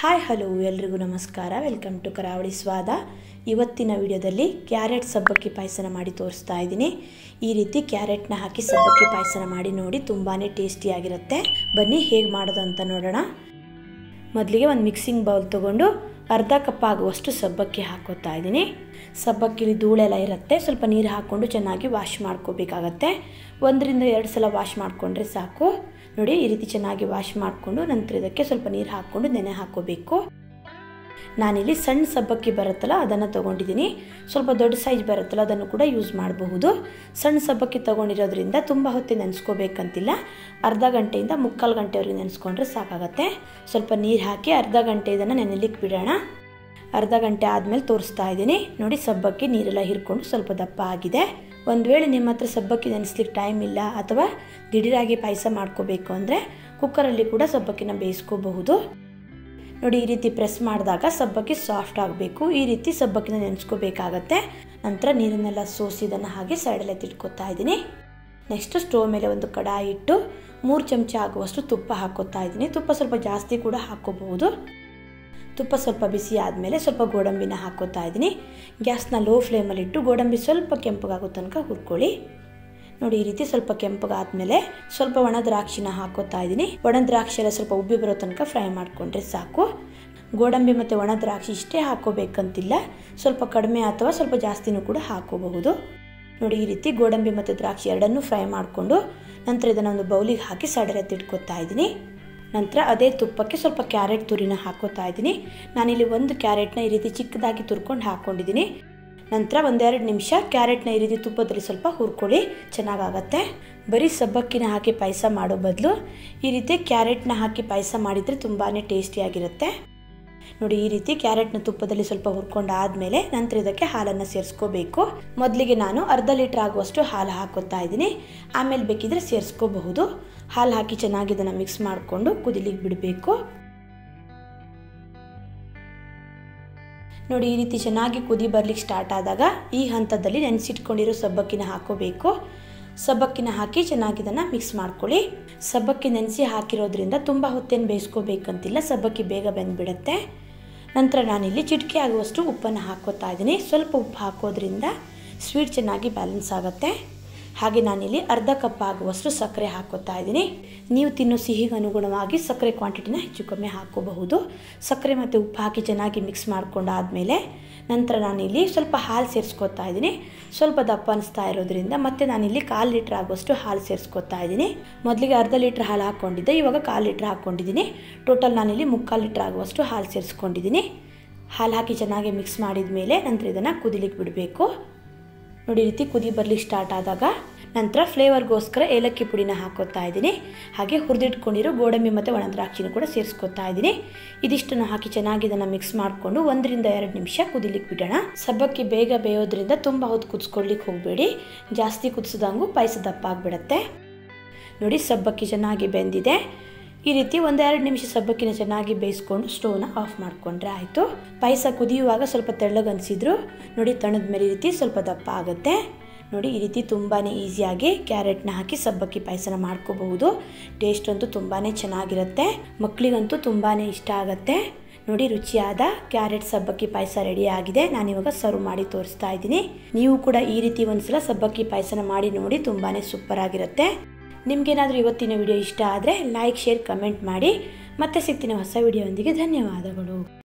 hi hello ಎಲ್ರಿಗೂ ನಮಸ್ಕಾರ welcome to ಕರಾವಳಿ ಸ್ವಾದ ಇವತ್ತಿನ ವಿಡಿಯೋದಲ್ಲಿ ಕ್ಯಾರೆಟ್ ಸಬ್ಬಕ್ಕಿ ಪಾಯಸನ ಮಾಡಿ ತೋರಿಸ್ತಾ ಇದ್ದೀನಿ ಈ ರೀತಿ ಕ್ಯಾರೆಟ್ನ ಹಾಕಿ ಸಬ್ಬಕ್ಕಿ ಪಾಯಸನ ಮಾಡಿ ನೋಡಿ ತುಂಬಾ ಟೇಸ್ಟಿಯಾಗಿರುತ್ತೆ ಬನ್ನಿ ಹೇಗೆ ಮಾಡೋದು ಅಂತ ನೋಡೋಣ ಮೊದಲಿಗೆ ಒಂದು ಮಿಕ್ಸಿಂಗ್ ಬೌಲ್ ತೊಗೊಂಡು ಅರ್ಧ ಕಪ್ ಆಗುವಷ್ಟು ಸಬ್ಬಕ್ಕಿ ಹಾಕೋತಾ ಇದ್ದೀನಿ ಸಬ್ಬಕ್ಕಿಲಿ ಧೂಳೆಲ್ಲ ಇರುತ್ತೆ ಸ್ವಲ್ಪ ನೀರು ಹಾಕ್ಕೊಂಡು ಚೆನ್ನಾಗಿ ವಾಶ್ ಮಾಡ್ಕೋಬೇಕಾಗತ್ತೆ ಒಂದರಿಂದ ಎರಡು ಸಲ ವಾಶ್ ಮಾಡಿಕೊಂಡ್ರೆ ಸಾಕು ನೋಡಿ ಈ ರೀತಿ ಚೆನ್ನಾಗಿ ವಾಶ್ ಮಾಡಿಕೊಂಡು ನಂತರ ಇದಕ್ಕೆ ಸ್ವಲ್ಪ ನೀರು ಹಾಕ್ಕೊಂಡು ನೆನೆ ಹಾಕ್ಕೋಬೇಕು ನಾನಿಲ್ಲಿ ಸಣ್ಣ ಸಬ್ಬಕ್ಕಿ ಬರುತ್ತಲ್ಲ ಅದನ್ನು ತೊಗೊಂಡಿದ್ದೀನಿ ಸ್ವಲ್ಪ ದೊಡ್ಡ ಸೈಜ್ ಬರುತ್ತಲ್ಲ ಅದನ್ನು ಕೂಡ ಯೂಸ್ ಮಾಡಬಹುದು ಸಣ್ಣ ಸಬ್ಬಕ್ಕಿ ತೊಗೊಂಡಿರೋದ್ರಿಂದ ತುಂಬ ಹೊತ್ತು ನೆನೆಸ್ಕೋಬೇಕಂತಿಲ್ಲ ಅರ್ಧ ಗಂಟೆಯಿಂದ ಮುಕ್ಕಾಲು ಗಂಟೆವರೆಗೆ ನೆನೆಸ್ಕೊಂಡ್ರೆ ಸಾಕಾಗತ್ತೆ ಸ್ವಲ್ಪ ನೀರು ಹಾಕಿ ಅರ್ಧ ಗಂಟೆ ಇದನ್ನು ನೆನೆಲಿಕ್ಕೆ ಬಿಡೋಣ ಅರ್ಧ ಗಂಟೆ ಆದಮೇಲೆ ತೋರಿಸ್ತಾ ಇದ್ದೀನಿ ನೋಡಿ ಸಬ್ಬಕ್ಕಿ ನೀರೆಲ್ಲ ಹಿರ್ಕೊಂಡು ಸ್ವಲ್ಪ ದಪ್ಪ ಆಗಿದೆ ಒಂದು ವೇಳೆ ನಿಮ್ಮ ಹತ್ರ ಸಬ್ಬಕ್ಕಿ ನೆನೆಸ್ಲಿಕ್ಕೆ ಟೈಮ್ ಇಲ್ಲ ಅಥವಾ ದಿಢೀರಾಗಿ ಪಾಯಸ ಮಾಡ್ಕೋಬೇಕು ಅಂದರೆ ಕುಕ್ಕರಲ್ಲಿ ಕೂಡ ಸಬ್ಬಕ್ಕಿನ ಬೇಯಿಸ್ಕೋಬಹುದು ನೋಡಿ ಈ ರೀತಿ ಪ್ರೆಸ್ ಮಾಡಿದಾಗ ಸಬ್ಬಕ್ಕಿ ಸಾಫ್ಟ್ ಆಗಬೇಕು ಈ ರೀತಿ ಸಬ್ಬಕ್ಕಿನ ನೆನೆಸ್ಕೋಬೇಕಾಗತ್ತೆ ನಂತರ ನೀರನ್ನೆಲ್ಲ ಸೋಸಿ ಇದನ್ನು ಹಾಗೆ ಸೈಡಲ್ಲೇ ತಿಟ್ಕೊತಾ ಇದ್ದೀನಿ ನೆಕ್ಸ್ಟ್ ಸ್ಟೋವ್ ಮೇಲೆ ಒಂದು ಕಡಾಯಿ ಇಟ್ಟು ಮೂರು ಚಮಚ ಆಗುವಷ್ಟು ತುಪ್ಪ ಹಾಕೋತಾ ಇದ್ದೀನಿ ತುಪ್ಪ ಸ್ವಲ್ಪ ಜಾಸ್ತಿ ಕೂಡ ಹಾಕೋಬಹುದು ತುಪ್ಪ ಸ್ವಲ್ಪ ಬಿಸಿ ಆದಮೇಲೆ ಸ್ವಲ್ಪ ಗೋಡಂಬಿನ ಹಾಕೋತಾ ಇದ್ದೀನಿ ಗ್ಯಾಸ್ನ ಲೋ ಫ್ಲೇಮಲ್ಲಿಟ್ಟು ಗೋಡಂಬಿ ಸ್ವಲ್ಪ ಕೆಂಪಗಾಗೋ ತನಕ ಹುರ್ಕೊಳ್ಳಿ ನೋಡಿ ಈ ರೀತಿ ಸ್ವಲ್ಪ ಕೆಂಪಗಾದ್ಮೇಲೆ ಸ್ವಲ್ಪ ಒಣ ದ್ರಾಕ್ಷಿನ ಹಾಕೋತಾ ಇದ್ದೀನಿ ಒಣ ದ್ರಾಕ್ಷಿ ಎಲ್ಲ ಸ್ವಲ್ಪ ಉಬ್ಬಿ ಬರೋ ತನಕ ಫ್ರೈ ಮಾಡಿಕೊಂಡ್ರೆ ಸಾಕು ಗೋಡಂಬಿ ಮತ್ತು ಒಣ ದ್ರಾಕ್ಷಿ ಇಷ್ಟೇ ಹಾಕೋಬೇಕಂತಿಲ್ಲ ಸ್ವಲ್ಪ ಕಡಿಮೆ ಅಥವಾ ಸ್ವಲ್ಪ ಜಾಸ್ತಿನೂ ಕೂಡ ಹಾಕೋಬಹುದು ನೋಡಿ ಈ ರೀತಿ ಗೋಡಂಬಿ ಮತ್ತು ದ್ರಾಕ್ಷಿ ಎರಡನ್ನೂ ಫ್ರೈ ಮಾಡಿಕೊಂಡು ನಂತರ ಇದನ್ನು ಒಂದು ಬೌಲಿಗೆ ಹಾಕಿ ಸಡರೆ ತಿಟ್ಕೊತಾ ಇದ್ದೀನಿ ನಂತರ ಅದೇ ತುಪ್ಪಕ್ಕೆ ಸ್ವಲ್ಪ ಕ್ಯಾರೆಟ್ ತುರಿನ ಹಾಕೋತಾ ಇದ್ದೀನಿ ನಾನಿಲ್ಲಿ ಒಂದು ಕ್ಯಾರೆಟ್ನ ಈ ರೀತಿ ಚಿಕ್ಕದಾಗಿ ತುರ್ಕೊಂಡು ಹಾಕ್ಕೊಂಡಿದ್ದೀನಿ ನಂತರ ಒಂದೆರಡು ನಿಮಿಷ ಕ್ಯಾರೆಟ್ನ ಈ ರೀತಿ ತುಪ್ಪದಲ್ಲಿ ಸ್ವಲ್ಪ ಹುರ್ಕೊಳ್ಳಿ ಚೆನ್ನಾಗಾಗತ್ತೆ ಬರೀ ಸಬ್ಬಕ್ಕಿನ ಹಾಕಿ ಪಾಯಸ ಮಾಡೋ ಬದಲು ಈ ರೀತಿ ಕ್ಯಾರೆಟ್ನ ಹಾಕಿ ಪಾಯಸ ಮಾಡಿದರೆ ತುಂಬಾ ಟೇಸ್ಟಿಯಾಗಿರುತ್ತೆ ನೋಡಿ ಈ ರೀತಿ ಕ್ಯಾರೆಟ್ನ ತುಪ್ಪದಲ್ಲಿ ಸ್ವಲ್ಪ ಹುರ್ಕೊಂಡು ಆದಮೇಲೆ ನಂತರ ಇದಕ್ಕೆ ಹಾಲನ್ನು ಸೇರಿಸ್ಕೋಬೇಕು ಮೊದಲಿಗೆ ನಾನು ಅರ್ಧ ಲೀಟ್ರ್ ಆಗುವಷ್ಟು ಹಾಲು ಹಾಕೋತಾ ಇದ್ದೀನಿ ಆಮೇಲೆ ಬೇಕಿದ್ರೆ ಸೇರಿಸ್ಕೋಬಹುದು ಹಾಲು ಹಾಕಿ ಚೆನ್ನಾಗಿ ಇದನ್ನು ಮಿಕ್ಸ್ ಮಾಡಿಕೊಂಡು ಕುದಿಲಿಕ್ಕೆ ಬಿಡಬೇಕು ನೋಡಿ ಈ ರೀತಿ ಚೆನ್ನಾಗಿ ಕುದಿ ಬರ್ಲಿಕ್ಕೆ ಸ್ಟಾರ್ಟ್ ಆದಾಗ ಈ ಹಂತದಲ್ಲಿ ನೆನೆಸಿಟ್ಕೊಂಡಿರೋ ಸಬ್ಬಕ್ಕಿನ ಹಾಕೋಬೇಕು ಸಬ್ಬಕ್ಕಿನ ಹಾಕಿ ಚೆನ್ನಾಗಿ ಇದನ್ನು ಮಿಕ್ಸ್ ಮಾಡ್ಕೊಳ್ಳಿ ಸಬ್ಬಕ್ಕಿ ನೆನೆಸಿ ಹಾಕಿರೋದ್ರಿಂದ ತುಂಬ ಹೊತ್ತೇನು ಬೇಯಿಸ್ಕೋಬೇಕಂತಿಲ್ಲ ಸಬ್ಬಕ್ಕಿ ಬೇಗ ಬೆಂದ್ಬಿಡುತ್ತೆ ನಂತರ ನಾನಿಲ್ಲಿ ಚಿಟಿಕೆ ಆಗುವಷ್ಟು ಉಪ್ಪನ್ನು ಹಾಕೋತಾ ಇದ್ದೀನಿ ಸ್ವಲ್ಪ ಉಪ್ಪು ಹಾಕೋದ್ರಿಂದ ಸ್ವೀಟ್ ಚೆನ್ನಾಗಿ ಬ್ಯಾಲೆನ್ಸ್ ಆಗುತ್ತೆ ಹಾಗೆ ನಾನಿಲ್ಲಿ ಅರ್ಧ ಕಪ್ ಆಗುವಷ್ಟು ಸಕ್ಕರೆ ಹಾಕೋತಾ ಇದ್ದೀನಿ ನೀವು ತಿನ್ನೋ ಸಿಹಿಗೆ ಅನುಗುಣವಾಗಿ ಸಕ್ಕರೆ ಕ್ವಾಂಟಿಟಿನ ಹೆಚ್ಚು ಕಮ್ಮಿ ಹಾಕೋಬಹುದು ಸಕ್ಕರೆ ಮತ್ತು ಉಪ್ಪು ಹಾಕಿ ಚೆನ್ನಾಗಿ ಮಿಕ್ಸ್ ಮಾಡ್ಕೊಂಡಾದಮೇಲೆ ನಂತರ ನಾನಿಲ್ಲಿ ಸ್ವಲ್ಪ ಹಾಲು ಸೇರಿಸ್ಕೊತಾ ಇದ್ದೀನಿ ಸ್ವಲ್ಪ ದಪ್ಪ ಅನಿಸ್ತಾ ಇರೋದ್ರಿಂದ ಮತ್ತೆ ನಾನಿಲ್ಲಿ ಕಾಲು ಲೀಟ್ರ್ ಆಗುವಷ್ಟು ಹಾಲು ಸೇರಿಸ್ಕೊತಾ ಇದ್ದೀನಿ ಮೊದಲಿಗೆ ಅರ್ಧ ಲೀಟ್ರ್ ಹಾಲು ಹಾಕ್ಕೊಂಡಿದ್ದೆ ಇವಾಗ ಕಾಲು ಲೀಟ್ರ್ ಹಾಕ್ಕೊಂಡಿದ್ದೀನಿ ಟೋಟಲ್ ನಾನಿಲ್ಲಿ ಮುಕ್ಕಾಲು ಲೀಟ್ರ್ ಆಗುವಷ್ಟು ಹಾಲು ಸೇರಿಸ್ಕೊಂಡಿದ್ದೀನಿ ಹಾಲು ಹಾಕಿ ಚೆನ್ನಾಗಿ ಮಿಕ್ಸ್ ಮಾಡಿದ ಮೇಲೆ ನಂತರ ಇದನ್ನು ಕುದಿಲಿಕ್ಕೆ ಬಿಡಬೇಕು ನೋಡಿ ಈ ರೀತಿ ಕುದಿ ಬರ್ಲಿಕ್ಕೆ ಸ್ಟಾರ್ಟ್ ಆದಾಗ ನಂತರ ಫ್ಲೇವರ್ಗೋಸ್ಕರ ಏಲಕ್ಕಿ ಪುಡಿನ ಹಾಕೋತಾ ಇದ್ದೀನಿ ಹಾಗೆ ಹುರಿದಿಟ್ಕೊಂಡಿರೋ ಗೋಡಂಬಿ ಮತ್ತು ಒಣ ದ್ರಾಕ್ಷಿನ ಕೂಡ ಸೇರಿಸ್ಕೊತಾ ಇದ್ದೀನಿ ಇದಿಷ್ಟನ್ನು ಹಾಕಿ ಚೆನ್ನಾಗಿ ಇದನ್ನು ಮಿಕ್ಸ್ ಮಾಡಿಕೊಂಡು ಒಂದರಿಂದ ಎರಡು ನಿಮಿಷ ಕುದಿಲಿಕ್ಕೆ ಬಿಡೋಣ ಸಬ್ಬಕ್ಕಿ ಬೇಗ ಬೇಯೋದ್ರಿಂದ ತುಂಬ ಹೊತ್ತು ಕುದಿಸ್ಕೊಳ್ಲಿಕ್ಕೆ ಹೋಗಬೇಡಿ ಜಾಸ್ತಿ ಕುದಿಸಿದಂಗೂ ಪಾಯಸ ದಪ್ಪ ಆಗಿಬಿಡತ್ತೆ ನೋಡಿ ಸಬ್ಬಕ್ಕಿ ಚೆನ್ನಾಗಿ ಬೆಂದಿದೆ ಈ ರೀತಿ ಒಂದೆರಡು ನಿಮಿಷ ಸಬ್ಬಕ್ಕಿನ ಚೆನ್ನಾಗಿ ಬೇಯಿಸ್ಕೊಂಡು ಸ್ಟೋವ್ನ ಆಫ್ ಮಾಡಿಕೊಂಡ್ರೆ ಆಯಿತು ಪಾಯಸ ಕುದಿಯುವಾಗ ಸ್ವಲ್ಪ ತೆಳ್ಳಗನ್ಸಿದ್ರು ನೋಡಿ ತಣದ ಮೇಲೆ ಈ ರೀತಿ ಸ್ವಲ್ಪ ದಪ್ಪ ಆಗುತ್ತೆ ನೋಡಿ ಈ ರೀತಿ ತುಂಬಾ ಈಸಿಯಾಗಿ ಕ್ಯಾರೆಟ್ನ ಹಾಕಿ ಸಬ್ಬಕ್ಕಿ ಪಾಯಸನ ಮಾಡ್ಕೋಬಹುದು ಟೇಸ್ಟ್ ಅಂತೂ ತುಂಬಾ ಚೆನ್ನಾಗಿರುತ್ತೆ ಮಕ್ಕಳಿಗಂತೂ ತುಂಬಾ ಇಷ್ಟ ಆಗುತ್ತೆ ನೋಡಿ ರುಚಿಯಾದ ಕ್ಯಾರೆಟ್ ಸಬ್ಬಕ್ಕಿ ಪಾಯಸ ರೆಡಿ ಆಗಿದೆ ನಾನಿವಾಗ ಸರ್ವ್ ಮಾಡಿ ತೋರಿಸ್ತಾ ಇದ್ದೀನಿ ನೀವು ಕೂಡ ಈ ರೀತಿ ಒಂದ್ಸಲ ಸಬ್ಬಕ್ಕಿ ಪಾಯಸನ ಮಾಡಿ ನೋಡಿ ತುಂಬಾ ಸೂಪರ್ ಆಗಿರುತ್ತೆ ನಿಮಗೇನಾದರೂ ಇವತ್ತಿನ ವಿಡಿಯೋ ಇಷ್ಟ ಆದರೆ ಲೈಕ್ ಶೇರ್ ಕಮೆಂಟ್ ಮಾಡಿ ಮತ್ತೆ ಸಿಗ್ತೀನಿ ಹೊಸ ವಿಡಿಯೋದೊಂದಿಗೆ ಧನ್ಯವಾದಗಳು